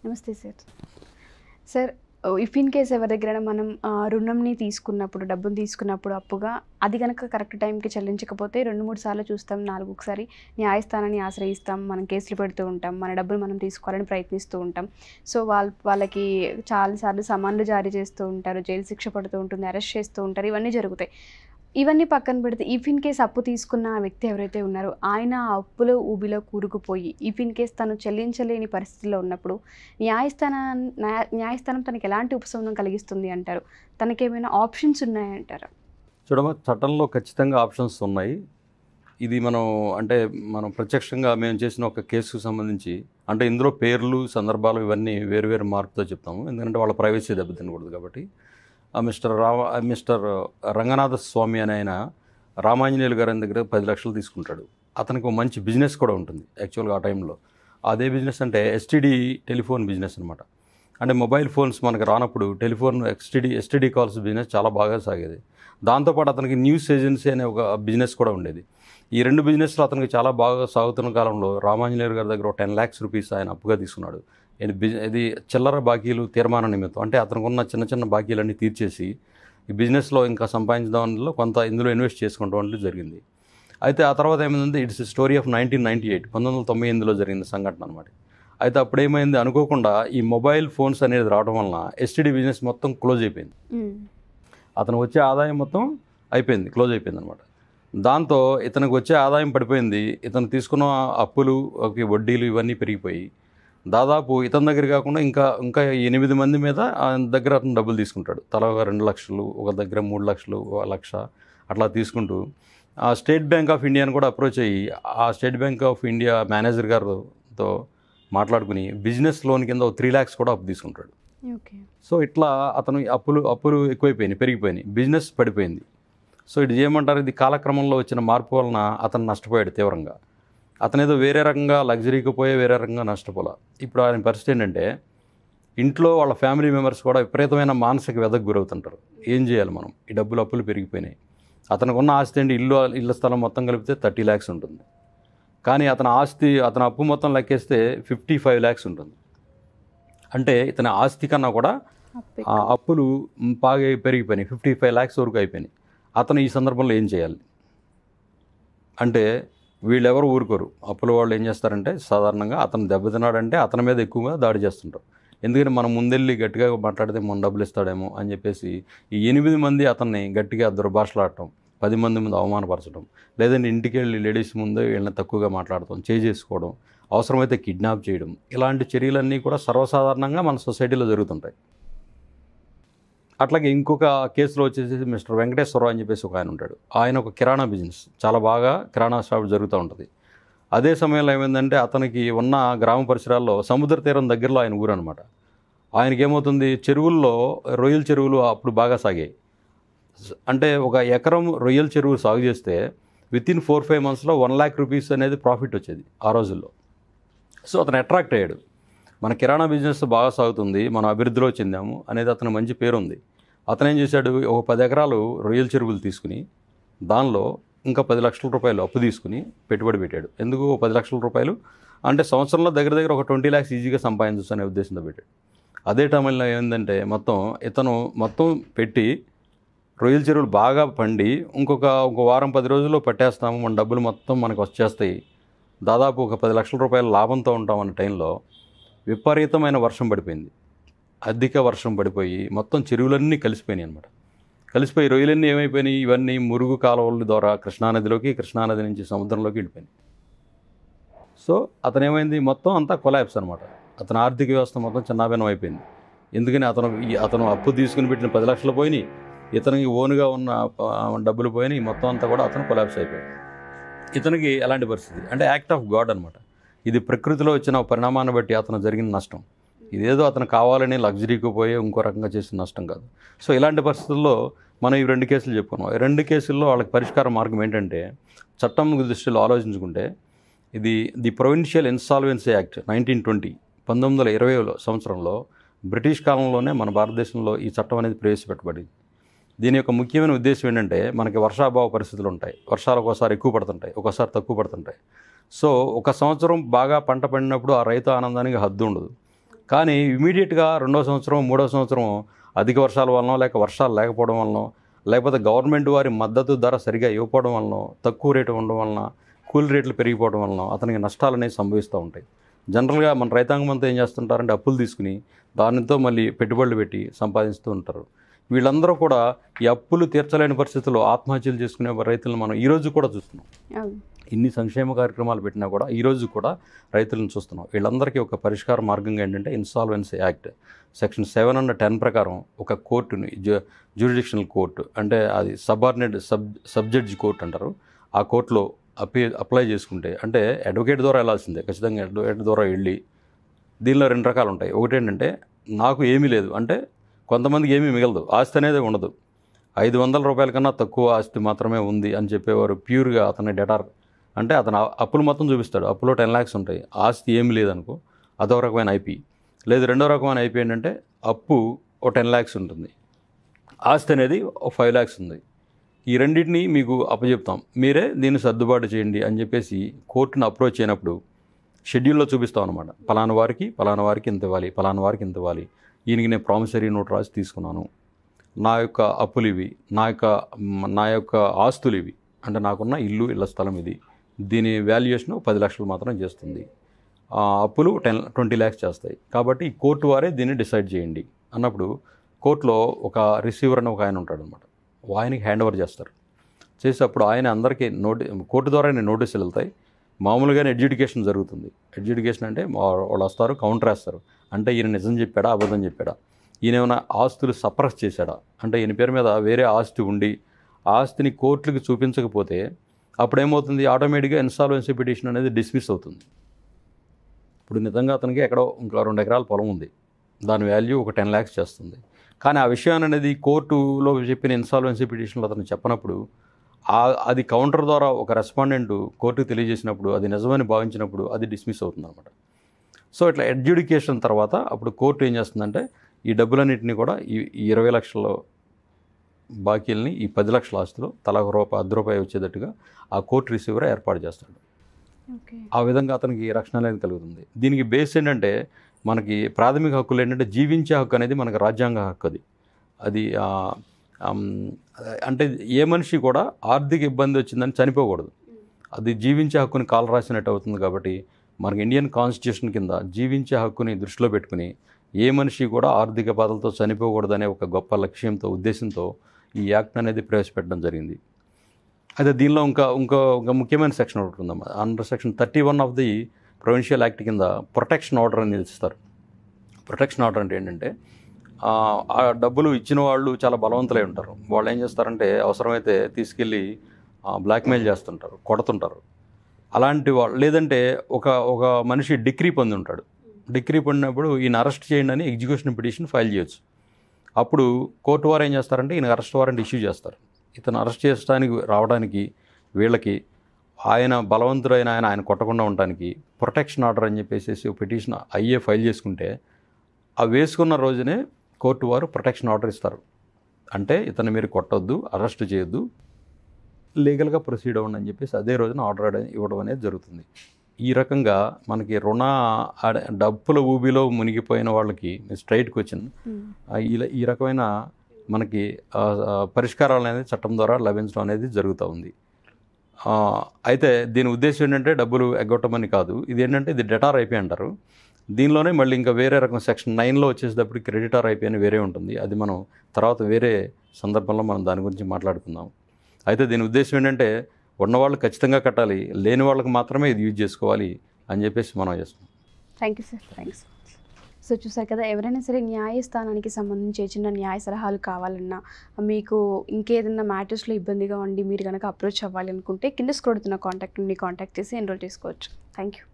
నమస్తే sir sir if in case ఎవరి దగ్గర మనం ఆ, రుణంని తీసుకున్నప్పుడు డబ్బుని తీసుకున్నప్పుడు అప్పుగా అది కనుక కరెక్ట్ టైంకి చెల్లించకపోతే రెండు మూడు సార్లు చూస్తాం నాలుగు ఒకసారి న్యాయస్థానాన్ని ఆశ్రయిస్తాం మనం కేసులు పెడుతూ ఉంటాం మన డబ్బులు మనం తీసుకోవాలని ప్రయత్నిస్తూ ఉంటాం సో వాళ్ళ వాళ్ళకి చాలాసార్లు సమన్లు జారీ చేస్తూ ఉంటారు జైలు శిక్ష పడుతూ ఉంటుంది అరెస్ట్ చేస్తూ ఉంటారు ఇవన్నీ జరుగుతాయి ఇవన్నీ పక్కన పెడితే ఇఫ్ ఇన్ కేస్ అప్పు తీసుకున్న ఆ వ్యక్తి ఎవరైతే ఉన్నారో ఆయన ఆ అప్పులో ఊబిలో కూరుకుపోయి ఇఫ్ ఇన్ కేస్ తను చెల్లించలేని పరిస్థితిలో ఉన్నప్పుడు న్యాయస్థానం న్యాయ- న్యాయస్థానం తనకి ఎలాంటి ఉపశమనం కలిగిస్తుంది అంటారు తనకి ఏమైనా ఆప్షన్స్ ఉన్నాయంటారా చూడమా చట్టంలో ఖచ్చితంగా ఆప్షన్స్ ఉన్నాయి ఇది మనం అంటే మనం ప్రత్యక్షంగా మేము చేసిన ఒక కేసుకు సంబంధించి అంటే ఇందులో పేర్లు సందర్భాలు ఇవన్నీ వేరు వేరు మార్పుతో చెప్తాము ఎందుకంటే వాళ్ళ ప్రైవసీ దెబ్బతినకూడదు కాబట్టి ఆ మిస్టర్ రామ ఆ మిస్టర్ రంగనాథ స్వామి అనే ఆయన రామాంజనేయులు గారి దగ్గర పది లక్షలు తీసుకుంటాడు అతనికి ఒక మంచి బిజినెస్ కూడా ఉంటుంది యాక్చువల్గా ఆ టైంలో అదే బిజినెస్ అంటే ఎస్టీడీ టెలిఫోన్ బిజినెస్ అనమాట అంటే మొబైల్ ఫోన్స్ మనకు రానప్పుడు telephone STD STD calls business చాలా బాగా సాగేది దాంతోపాటు అతనికి న్యూస్ ఏజెన్సీ అనే ఒక బిజినెస్ కూడా ఉండేది ఈ రెండు బిజినెస్లో అతనికి చాలా బాగా సాగుతున్న కాలంలో రామాంజనేయులు గారి దగ్గర ఒక టెన్ ల్యాక్స్ రూపీస్ ఆయన అప్పుగా తీసుకున్నాడు ఇది బిజ ఇది చిల్లర బాకీలు తీర్మాన నిమిత్తం అంటే అతనికి ఉన్న చిన్న చిన్న బాకీలన్నీ తీర్చేసి ఈ బిజినెస్లో ఇంకా సంపాదించడంలో కొంత ఇందులో ఇన్వెస్ట్ చేసుకోవడం వంటి జరిగింది అయితే ఆ తర్వాత ఏమైందంటే it's story of nineteen ninety eight పంతొమ్మిది వందల తొంభై ఎనిమిదిలో జరిగిన సంఘటన అనమాట అయితే అప్పుడు ఏమైంది అనుకోకుండా ఈ మొబైల్ ఫోన్స్ అనేది రావడం వలన ఎస్టీడీ బిజినెస్ మొత్తం క్లోజ్ అయిపోయింది అతను వచ్చే ఆదాయం మొత్తం అయిపోయింది క్లోజ్ అయిపోయింది అనమాట దాంతో ఇతనికి వచ్చే ఆదాయం పడిపోయింది ఇతను తీసుకున్న అప్పులు ఒక వడ్డీలు ఇవన్నీ పెరిగిపోయి దాదాపు ఇతని దగ్గర కాకుండా ఇంకా ఇంకా ఎనిమిది మంది మీద ఆయన దగ్గర అతను డబ్బులు తీసుకుంటాడు తల ఒక రెండు లక్షలు ఒక దగ్గర మూడు లక్షలు ఒక లక్ష అట్లా తీసుకుంటూ ఆ స్టేట్ బ్యాంక్ ఆఫ్ ఇండియాని కూడా అప్రోచ్ అయ్యి ఆ State Bank of India manager గారితో మాట్లాడుకుని బిజినెస్ లోన్ కింద ఒక త్రీ ల్యాక్స్ కూడా అప్పు తీసుకుంటాడు ఓకే సో ఇట్లా అతను అప్పులు అప్పులు ఎక్కువైపోయినాయి పెరిగిపోయినాయి బిజినెస్ పడిపోయింది సో ఇది ఏమంటారు ఇది కాలక్రమంలో వచ్చిన మార్పు వలన అతను నష్టపోయాడు తీవ్రంగా అతను ఏదో వేరే రకంగా లగ్జరీకి పోయే వేరే రకంగా నష్టపోలా ఇప్పుడు ఆయన పరిస్థితి ఏంటంటే ఇంట్లో వాళ్ళ ఫ్యామిలీ మెంబర్స్ కూడా విపరీతమైన మానసిక వ్యధకు గురవుతుంటారు ఏం చేయాలి మనం ఈ డబ్బులు అప్పులు పెరిగిపోయినాయి అతనికి ఉన్న ఆస్తి ఏంటి ఇల్లు ఇళ్ళ స్థలం మొత్తం కలిపితే థర్టీ ల్యాక్స్ ఉంటుంది కానీ అతని ఆస్తి అతని అప్పు మొత్తం లెక్కేస్తే ఫిఫ్టీ ఫైవ్ ల్యాక్స్ ఉంటుంది అంటే ఇతని ఆస్తి కన్నా కూడా అప్పే ఆ అప్పులు మ్, బాగా పెరిగిపోయినాయి ఫిఫ్టీ ఫైవ్ ల్యాక్స్ వరకు అయిపోయినాయి అతను ఈ సందర్భంలో ఏం చేయాలి అంటే వీళ్ళెవరు ఊరుకోరు అప్పుల వాళ్ళు ఏం చేస్తారంటే సాధారణంగా అతను దెబ్బతిన్నాడంటే అతని మీద ఎక్కువగా దాడి చేస్తుంటారు ఎందుకంటే మనం ముందెళ్ళి గట్టిగా మాట్లాడితే మన డబ్బులు ఇస్తాడేమో అని చెప్పేసి ఈ ఎనిమిది మంది అతన్ని గట్టిగా దుర్భాషలాడటం పది మంది ముందు అవమానపరచడం లేదంటే ఇంటికి వెళ్ళి లేడీస్ ముందు వీళ్ళని తక్కువగా మాట్లాడటం చేసుకోవడం అవసరమైతే కిడ్నాప్ చేయడం ఇలాంటి చర్యలన్నీ కూడా సర్వసాధారణంగా మన సొసైటీలో జరుగుతుంటాయి అట్లాగే ఇంకొక కేసులో వచ్చేసి మిస్టర్ వెంకటేశ్వరరావు అని చెప్పేసి ఒక ఆయన ఉంటాడు ఆయన ఒక కిరాణా బిజినెస్ చాలా బాగా కిరాణా షాప్ జరుగుతూ ఉంటుంది అదే సమయంలో ఏమైందంటే అతనికి ఉన్న గ్రామ పరిసరాల్లో సముద్ర తీరం దగ్గరలో ఆయన ఊరు అనమాట ఆయనకి ఏమవుతుంది చెరువుల్లో రొయ్యల చెరువులు అప్పుడు బాగా సాగాయి స- అంటే ఒక ఎకరం రొయ్యల చెరువు సాగు చేస్తే విత్ ఇన్ ఫోర్ ఫైవ్ మంత్స్లో వన్ ల్యాక్ రూపీస్ అనేది ప్రాఫిట్ వచ్చేది ఆ రోజుల్లో సో అతను అట్రాక్ట్ అయ్యాడు మన కిరాణా బిజినెస్ బాగా సాగుతుంది మనం అభివృద్ధిలో చెందాము అనేది అతను మంచి పేరు ఉంది అతను ఏం చేశాడు ఒక పది ఎకరాలు రొయ్యల చెరువులు తీసుకుని దానిలో ఇంకా పది లక్షల రూపాయలు అప్పు తీసుకుని పెట్టుబడి పెట్టాడు ఎందుకు ఓ పది లక్షల రూపాయలు అంటే సంవత్సరంలో దగ్గర దగ్గర ఒక ట్వంటీ ల్యాక్స్ ఈజీగా సంపాదించవచ్చు అనే ఉద్దేశంతో పెట్టాడు అదే టైంలో ఏంటంటే మొత్తం ఇతను మొత్తం పెట్టి రొయ్యల చెరువులు బాగా పండి ఇంకొక ఒక వారం పది రోజుల్లో పట్టేస్తాము మన డబ్బులు మొత్తం మనకు వచ్చేస్తాయి దాదాపు ఒక పది లక్షల రూపాయల లాభంతో ఉంటాం అనే టైంలో విపరీతమైన వర్షం పడిపోయింది అధిక వర్షం పడిపోయి మొత్తం చెరువులన్నీ కలిసిపోయినాయి అనమాట కలిసిపోయి రొయ్యలన్నీ ఏమైపోయినాయి ఇవన్నీ మురుగు కాలువల ద్వారా కృష్ణానదిలోకి కృష్ణానది నుంచి సముద్రంలోకి వెళ్ళిపోయినాయి సో అతను ఏమైంది మొత్తం అంతా కొలాప్స్ అనమాట అతని ఆర్థిక వ్యవస్థ మొత్తం చిన్నాభిన్నం అయిపోయింది ఎందుకని అతను ఈ- అతను అప్పు తీసుకుని పెట్టిన పది లక్షలు పోయినాయి ఇతనికి ఓనుగా ఉన్న ఆ, డబ్బులు పోయినాయి మొత్తం అంతా కూడా అతను కొలాప్స్ అయిపోయాడు ఇతనికి ఎలాంటి పరిస్థితి అంటే యాక్ట్ ఆఫ్ గాడ్ అనమాట ఇది ప్రకృతిలో వచ్చిన పరిణామాన్ని బట్టి అతను జరిగిన నష్టం ఇదేదో అతను కావాలని లగ్జరీకి పోయి ఇంకో రకంగా చేసిన నష్టం కాదు సో ఇలాంటి పరిస్థితుల్లో మనం ఈ రెండు కేసులు చెప్పుకున్నాం ఈ రెండు కేసుల్లో వాళ్ళకి పరిష్కార మార్గం ఏంటంటే చట్టం దృష్టిలో ఆలోచించుకుంటే ఇది the provincial insolvency act nineteen twenty పంతొమ్మిది వందల ఇరవై సంవత్సరంలో బ్రిటిష్ కాలంలోనే మన భారతదేశంలో ఈ చట్టం అనేది ప్రవేశపెట్టబడింది దీని యొక్క ముఖ్యమైన ఉద్దేశం ఏంటంటే మనకి వర్షాభావ పరిస్థితులు ఉంటాయి వర్షాలు ఒకసారి ఎక్కువ పడుతుంటాయి ఒకసారి తక్కువ పడుతుంటాయి సో ఒక సంవత్సరం బాగా పంట పండినప్పుడు ఆ రైతు ఆనందానికి హద్దు ఉండదు కానీ ఇమీడియట్గా రెండో సంవత్సరం మూడో సంవత్సరం అధిక వర్షాల వలన లేక వర్షాలు లేకపోవడం వలన లేకపోతే గవర్నమెంట్ వారి మద్దతు ధర సరిగా ఇవ్వకపోవడం వలన తక్కువ రేటు ఉండడం వలన కూలి రేట్లు పెరిగిపోవడం వలన అతనికి నష్టాలు అనేవి సంభవిస్తూ ఉంటాయి జనరల్గా మన రైతాంగం అంతా ఏం చేస్తుంటారంటే అప్పులు తీసుకుని దానితో మళ్ళీ పెట్టుబడులు పెట్టి సంపాదిస్తూ ఉంటారు వీళ్ళందరూ కూడా ఈ అప్పులు తీర్చలేని పరిస్థితుల్లో ఆత్మహత్యలు చేసుకునే రైతులను మనం ఈ రోజు కూడా చూస్తున్నాం అవును ఇన్ని సంక్షేమ కార్యక్రమాలు పెట్టినా కూడా ఈ రోజు కూడా రైతులను చూస్తున్నాం వీళ్ళందరికీ ఒక పరిష్కార మార్గంగా ఏంటంటే insolvency act section seven and ten ప్రకారం ఒక కోర్టుని జ్యూరిడిక్షనల్ కోర్టు అంటే అది సబార్డినేట్ సబ్ సబ్జడ్జి కోర్టు అంటారు ఆ కోర్టులో అపీ అప్లై చేసుకుంటే అంటే అడ్వకేట్ ద్వారా వెళ్ళాల్సిందే ఖచ్చితంగా అడ్వకేట్ ద్వారా వెళ్ళి దీనిలో రెండు రకాలు ఉంటాయి ఒకటి ఏంటంటే నాకు ఏమీ లేదు అంటే కొంతమందికి ఏమీ మిగలదు ఆస్తి అనేది ఉండదు ఐదు వందల రూపాయల కన్నా తక్కువ ఆస్తి మాత్రమే ఉంది అని చెప్పేవారు ప్యూర్గా అతని డేటార్ అంటే అతను ఆ అప్పులు మొత్తం చూపిస్తాడు అప్పులో టెన్ ల్యాక్స్ ఉంటాయి ఆస్తి ఏమీ లేదనుకో అదొక రకమైన ఐపీ లేదు రెండో రకమైన ఐపీ ఏంటంటే అప్పు ఓ టెన్ ల్యాక్స్ ఉంటుంది ఆస్తి అనేది ఒక ఫైవ్ ల్యాక్స్ ఉంది ఈ రెండింటిని మీకు అప్పచెప్తాం మీరే దీన్ని సర్దుబాటు చేయండి అని చెప్పేసి కోర్టును అప్రోచ్ అయినప్పుడు షెడ్యూల్లో చూపిస్తాం అనమాట పలానా వారికి పలానా వారికి ఇంత ఇవ్వాలి పలానా వారికి ఇంత ఇవ్వాలి ఈయనకి నేను ప్రామిసరీ నోట్ రాసి తీసుకున్నాను నా యొక్క అప్పులు ఇవి నా యొక్క మ్, నా యొక్క ఆస్తులు ఇవి అంటే నాకున్న ఇల్లు ఇళ్ళ స్థలం ఇది దీని వాల్యుయేషన్ పది లక్షలు మాత్రం చేస్తుంది ఆ అప్పులు టెన్ ట్వంటీ ల్యాక్స్ చేస్తాయి కాబట్టి ఈ కోర్టు వారే దీన్ని డిసైడ్ చేయండి అన్నప్పుడు కోర్టులో ఒక రిసీవర్ అని ఒక ఆయన ఉంటాడు అనమాట ఆయనకి హ్యాండ్ ఓవర్ చేస్తారు చేసేటప్పుడు ఆయన అందరికీ నోటి కోర్టు ద్వారానే నోటీసులు వెళ్తాయి మామూలుగానే ఎడ్యుకేషన్ జరుగుతుంది ఎడ్యుకేషన్ అంటే వా- వాళ్ళు వస్తారు కౌంటర్ వేస్తారు అంటే ఈయన నిజం చెప్పాడా అబద్ధం చెప్పాడా ఈయన ఏమైనా ఆస్తులు సప్రెస్ చేశాడా అంటే ఈయన పేరు మీద వేరే ఆస్తి ఉండి ఆ ఆస్తిని కోర్టులకు చూపించకపోతే అప్పుడు ఏమవుతుంది ఆటోమేటిక్గా ఇన్సాల్వెన్సీ పిటిషన్ అనేది డిస్మిస్ అవుతుంది ఇప్పుడు నిజంగా అతనికి ఎక్కడో ఇంకా రెండు ఎకరాల పొలం ఉంది దాని వాల్యూ ఒక టెన్ ల్యాక్స్ చేస్తుంది కానీ ఆ విషయాన్ని అనేది కోర్టులో చెప్పిన ఇన్సాల్వెన్సీ పిటిషన్లో అతను చెప్పనప్పుడు ఆ అది కౌంటర్ ద్వారా ఒక రెస్పాండెంట్ కోర్టుకు తెలియజేసినప్పుడు అది నిజమని భావించినప్పుడు అది డిస్మిస్ అవుతుంది అనమాట సో ఇట్లా అడ్judication తర్వాత అప్పుడు కోర్టు ఏం చేస్తుందంటే ఈ డబ్బులన్నింటినీ కూడా ఈ ఈ ఇరవై లక్షల బాకీల్ని ఈ పది లక్షల ఆస్తులు తలా ఒక రూపాయి అర్ధ రూపాయి వచ్చేటట్టుగా ఆ కోర్టు రిసీవర్ ఏర్పాటు చేస్తాడు ఓకే ఆ విధంగా అతనికి రక్షణ అనేది కలుగుతుంది దీనికి బేస్ ఏంటంటే మనకి ప్రాథమిక హక్కులు ఏంటంటే జీవించే హక్కు అనేది మనకు రాజ్యాంగ హక్కు అది అది ఆ, ఆమ్, అంటే ఏ మనిషి కూడా ఆర్థిక ఇబ్బంది వచ్చిందని చనిపోకూడదు అది జీవించే హక్కుని కాలు రాసినట్టు అవుతుంది కాబట్టి మనకి ఇండియన్ కాన్స్టిట్యూషన్ కింద జీవించే హక్కుని దృష్టిలో పెట్టుకుని ఏ మనిషి కూడా ఆర్థిక బాధలతో చనిపోకూడదనే ఒక గొప్ప లక్ష్యంతో ఉద్దేశంతో ఈ యాక్ట్ అనేది ప్రవేశపెట్టడం జరిగింది అయితే దీనిలో ఇంకా ఇంకో ఒక ముఖ్యమైన సెక్షన్ ఒకటి ఉందమ్మా under section thirty one of the provincial act కింద ప్రొటెక్షన్ ఆర్డర్ అని ఇస్తారు ప్రొటెక్షన్ ఆర్డర్ అంటే ఏంటంటే ఆ ఆ డబ్బులు ఇచ్చిన వాళ్ళు చాలా బలవంతులై ఉంటారు వాళ్ళు ఏం చేస్తారంటే అవసరమైతే తీసుకెళ్ళి బ్లాక్మెయిల్ చేస్తుంటారు కొడుతుంటారు అలాంటి వాళ్ళు లేదంటే ఒక ఒక మనిషి డిగ్రీ పొంది ఉంటాడు డిగ్రీ పొందినప్పుడు ఈయన అరెస్ట్ చేయండి అని ఎగ్జిక్యూషన్ పిటిషన్ ఫైల్ చేయొచ్చు అప్పుడు కోర్టు వారు ఏం చేస్తారంటే ఈయన అరెస్ట్ వారెంట్ ఇష్యూ చేస్తారు ఇతను అరెస్ట్ చేయడానికి రావడానికి వీళ్ళకి ఆయన బలవంతుడైన ఆయన ఆయన కొట్టకుండా ఉండడానికి ప్రొటెక్షన్ ఆర్డర్ అని చెప్పేసి పిటిషన్ అయ్యే ఫైల్ చేసుకుంటే ఆ వేసుకున్న రోజునే కోర్టు వారు ప్రొటెక్షన్ ఆర్డర్ ఇస్తారు అంటే ఇతను మీరు కొట్టొద్దు అరెస్ట్ చేయొద్దు లీగల్గా ప్రొసీడ్ అవ్వండి అని చెప్పేసి అదే రోజున ఆర్డర్ అనే- ఇవ్వడం అనేది జరుగుతుంది ఈ రకంగా మనకి రుణ ఆడ- డబ్బుల ఊబిలో మునిగిపోయిన వాళ్ళకి స్ట్రైట్ క్వశ్చన్ ఆ, ఇలా ఈ రకమైన మనకి ఆ, ఆ, పరిష్కారాలు అనేది చట్టం ద్వారా లభించడం అనేది జరుగుతూ ఉంది ఆ, అయితే దీని ఉద్దేశం ఏంటంటే డబ్బులు ఎగ్గొట్టమని కాదు ఇది ఏంటంటే ఇది డెటార్ ఐపీ అంటారు దీనిలోనే మళ్ళీ ఇంకా వేరే రకం సెక్షన్ నైన్లో వచ్చేసేటప్పుడు క్రెడిటార్ ఐపీ అని వేరే ఉంటుంది అది మనం తర్వాత వేరే సందర్భంలో మనం దాని గురించి మాట్లాడుకుందాం అయితే దీని ఉద్దేశం ఏంటంటే ఉన్నవాళ్ళు ఖచ్చితంగా కట్టాలి లేని వాళ్ళకి మాత్రమే ఇది యూజ్ చేసుకోవాలి అని చెప్పేసి మనం చేస్తాం thank you sir thanks so చూసారు కదా ఎవరైనా సరే న్యాయస్థానానికి సంబంధించి చిన్న న్యాయ సలహాలు కావాలన్నా మీకు ఇంకేదైనా మ్యాటర్స్లో ఇబ్బందిగా ఉండి మీరు కనుక అప్రోచ్ అవ్వాలి అనుకుంటే కింద స్క్రోడుతున్న కాంటాక్ట్ మీ కాంటాక్ట్ చేసి ఎన్రోల్ చేసుకోవచ్చు థ్యాంక్ యూ